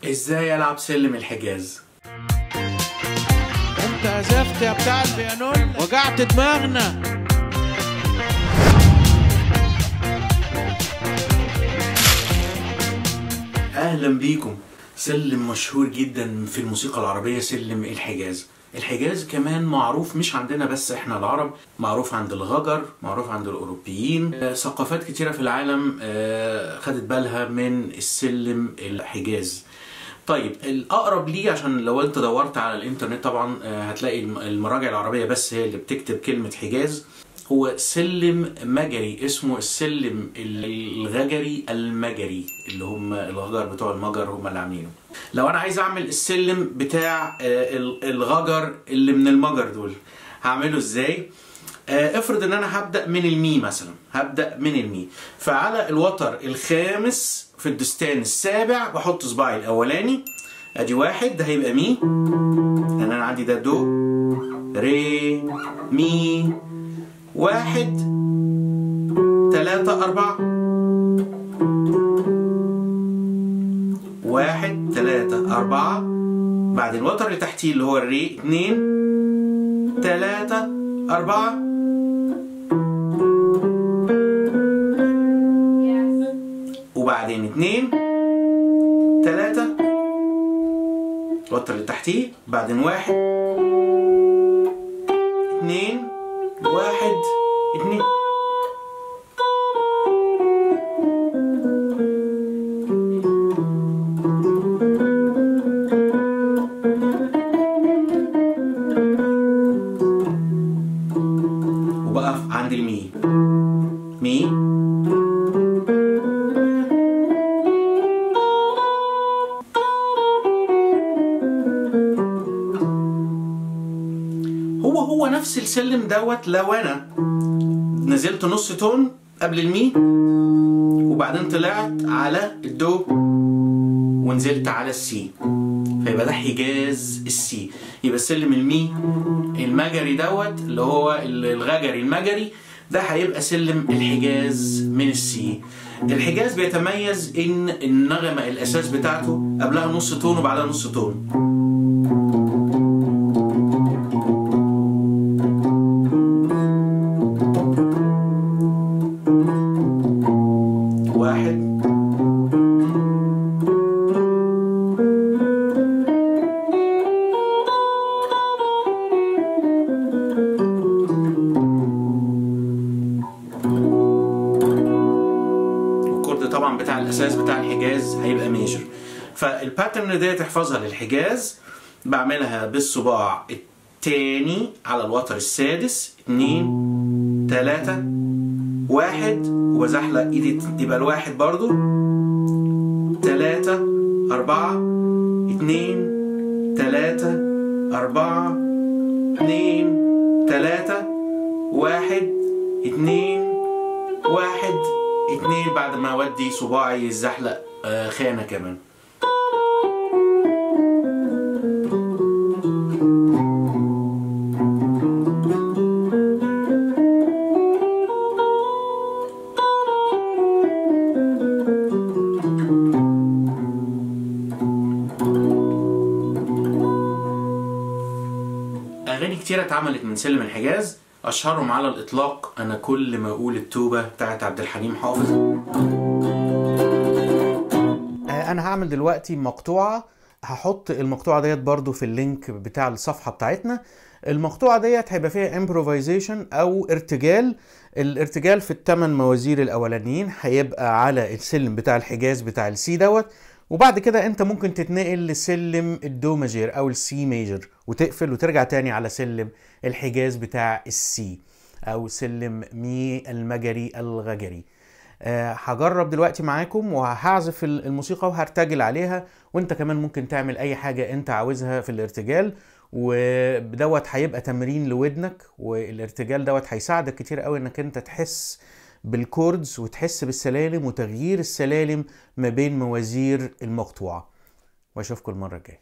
ازاي العب سلم الحجاز انت عزفت يا بتاع البيانون وجعت دماغنا اهلا بيكم سلم مشهور جدا في الموسيقى العربية سلم الحجاز الحجاز كمان معروف مش عندنا بس احنا العرب معروف عند الغجر معروف عند الاوروبيين آه، ثقافات كتيرة في العالم آه، خدت بالها من السلم الحجاز طيب الاقرب ليه عشان لو انت دورت على الانترنت طبعا آه، هتلاقي الم- المراجع العربيه بس هي اللي بتكتب كلمه حجاز هو سلم مجري اسمه السلم الغجري المجري اللي هم الغجر بتوع المجر هم اللي عاملينه لو انا عايز اعمل السلم بتاع آه، ال- الغجر اللي من المجر دول هعمله ازاي آه، افرض ان انا هبدا من المي مثلا هبدا من المي فعلى الوتر الخامس في الدستان السابع بحط صباعي الاولاني ادي واحد ده هيبقى مي لان انا عندي ده دو ري مي واحد تلاتة أربعة واحد تلاتة أربعة بعد الوتر اللي تحتيه اللي هو الري اتنين تلاتة أربعة وبعدين اتنين تلاتة الوتر اللي تحتيه بعدين واحد اتنين واحد اتنين وبقى عند المي مي هو هو نفس السلم دوت لو انا نزلت نص تون قبل المي وبعدين طلعت على الدو ونزلت على السي فيبقى ده حجاز السي يبقى سلم المي المجري دوت اللي هو الغجري المجري ده هيبقى سلم الحجاز من السي الحجاز بيتميز ان النغمة الاساس بتاعته قبلها نص تون وبعدها نص تون واحد والكورد طبعا بتاع الاساس بتاع الحجاز هيبقى ميجر فالباترن دي تحفظها للحجاز بعملها بالصباع التاني على الوتر السادس اتنين تلاتة واحد وبزحلق ايدي يبقى الواحد برضو تلاتة أربعة اتنين تلاتة أربعة اتنين تلاتة واحد اتنين واحد اتنين بعد ما اودي صباعي يزحلق آه، خانة كمان اغاني كتيرة اتعملت من سلم الحجاز اشهرهم على الاطلاق انا كل ما اقول التوبة بتاعت عبد الحليم حافظ انا هعمل دلوقتي مقطوعة هحط المقطوعة ديت برضو في اللينك بتاع الصفحة بتاعتنا المقطوعة ديت هيبقى فيها امبروفيزيشن او ارتجال الارتجال في الثمان موازير الاولانيين هيبقى على السلم بتاع الحجاز بتاع السي دوت وبعد كده انت ممكن تتنقل لسلم الدو ماجير او السي ميجر وتقفل وترجع تاني على سلم الحجاز بتاع السي او سلم مي المجري الغجري آه، هجرب دلوقتي معاكم وهعزف ال- الموسيقى وهرتجل عليها وانت كمان ممكن تعمل اي حاجة انت عاوزها في الارتجال ودوت هيبقى تمرين لودنك والارتجال دوت هيساعدك كتير قوي انك انت تحس بالكوردز وتحس بالسلالم وتغيير السلالم ما بين موازير المقطوعة واشوفكم المرة الجاية